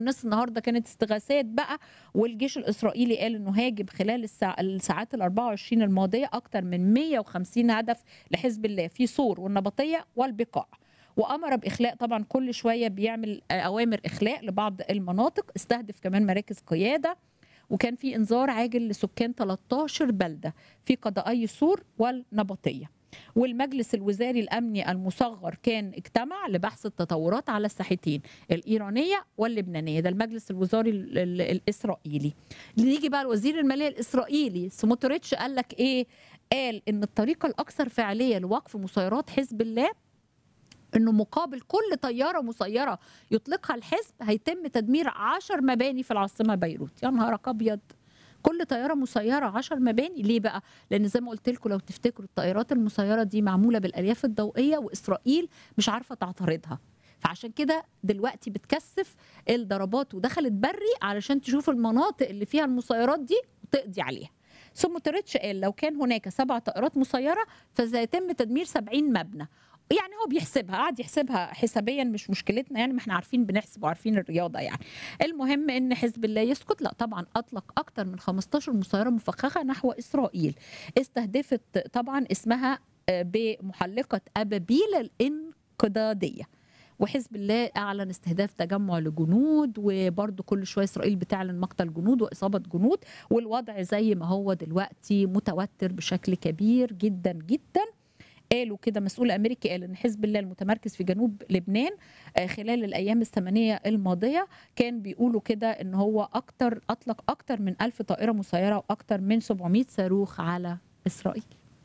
الناس النهارده كانت استغاثات بقى والجيش الاسرائيلي قال انه هاجم خلال الساع... الساعات ال 24 الماضيه اكثر من 150 هدف لحزب الله في صور والنبطيه والبقاع وامر باخلاء طبعا كل شويه بيعمل اوامر اخلاء لبعض المناطق استهدف كمان مراكز قياده وكان في انذار عاجل لسكان 13 بلده في قضائي سور والنبطيه والمجلس الوزاري الامني المصغر كان اجتمع لبحث التطورات على الساحتين الايرانيه واللبنانيه ده المجلس الوزاري ال ال الاسرائيلي نيجي بقى الوزير الماليه الاسرائيلي سموتريتش قال لك ايه قال ان الطريقه الاكثر فعاليه لوقف مسيرات حزب الله انه مقابل كل طياره مسيره يطلقها الحزب هيتم تدمير عشر مباني في العاصمه بيروت يا نهارك ابيض كل طياره مسيره 10 مباني ليه بقى لان زي ما قلت لكم لو تفتكروا الطائرات المسيره دي معموله بالالياف الضوئيه واسرائيل مش عارفه تعترضها فعشان كده دلوقتي بتكثف الضربات ودخلت بري علشان تشوف المناطق اللي فيها المسيرات دي وتقضي عليها ثم تريتش قال لو كان هناك سبع طائرات مسيره فسيتم تدمير 70 مبنى يعني هو بيحسبها قاعد يحسبها حسابيا مش مشكلتنا يعني ما احنا عارفين بنحسب وعارفين الرياضه يعني المهم ان حزب الله يسكت لا طبعا اطلق اكثر من 15 مسيره مفخخه نحو اسرائيل استهدفت طبعا اسمها بمحلقه ابابيل الانقضاضيه وحزب الله اعلن استهداف تجمع لجنود وبرضه كل شويه اسرائيل بتعلن مقتل جنود واصابه جنود والوضع زي ما هو دلوقتي متوتر بشكل كبير جدا جدا قالوا كده مسؤول امريكي قال ان حزب الله المتمركز في جنوب لبنان خلال الايام الثمانيه الماضيه كان بيقولوا كده ان هو اكتر اطلق اكتر من ألف طائره مسيره واكتر من 700 صاروخ على اسرائيل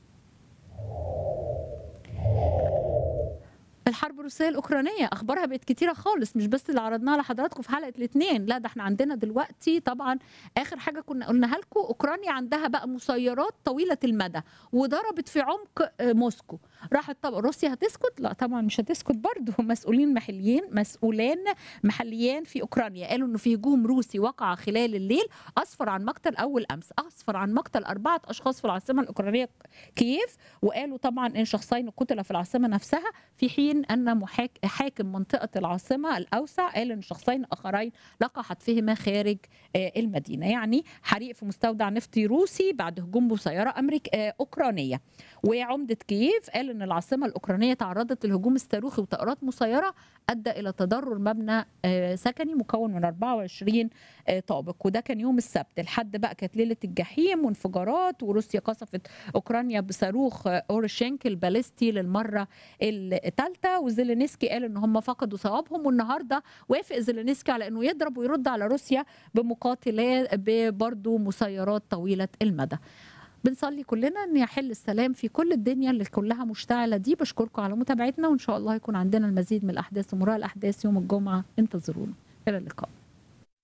الحرب الروسيه الاوكرانيه اخبارها بقت كتيره خالص مش بس اللي عرضناها لحضراتكم في حلقه الاثنين لا ده احنا عندنا دلوقتي طبعا اخر حاجه كنا قلناها لكم اوكرانيا عندها بقى مسيرات طويله المدى وضربت في عمق موسكو راحت طب روسيا هتسكت لا طبعا مش هتسكت برضه مسؤولين محليين مسؤولان محليان في اوكرانيا قالوا انه في هجوم روسي وقع خلال الليل اسفر عن مقتل اول امس اسفر عن مقتل اربعه اشخاص في العاصمه الاوكرانيه كييف وقالوا طبعا ان شخصين قتل في العاصمه نفسها في حين ان محاك... حاكم منطقه العاصمه الاوسع قال ان شخصين اخرين لقحت فيهما خارج المدينه يعني حريق في مستودع نفطي روسي بعد هجوم مسيره امريك اوكرانيه وعمده كييف قال ان العاصمه الاوكرانيه تعرضت للهجوم الصاروخي وطائرات مسيره ادى الى تضرر مبنى سكني مكون من 24 طابق وده كان يوم السبت الحد بقى كانت ليله الجحيم وانفجارات وروسيا قصفت اوكرانيا بصاروخ اورشينك الباليستي للمره الثالثه وزيلينسكي قال ان هم فقدوا صوابهم والنهارده وافق زيلينسكي على انه يضرب ويرد على روسيا بمقاتلات برضه مسيرات طويله المدى بنصلي كلنا ان يحل السلام في كل الدنيا اللي كلها مشتعله دي بشكركم على متابعتنا وان شاء الله يكون عندنا المزيد من الاحداث ومراء الاحداث يوم الجمعه انتظرونا الى اللقاء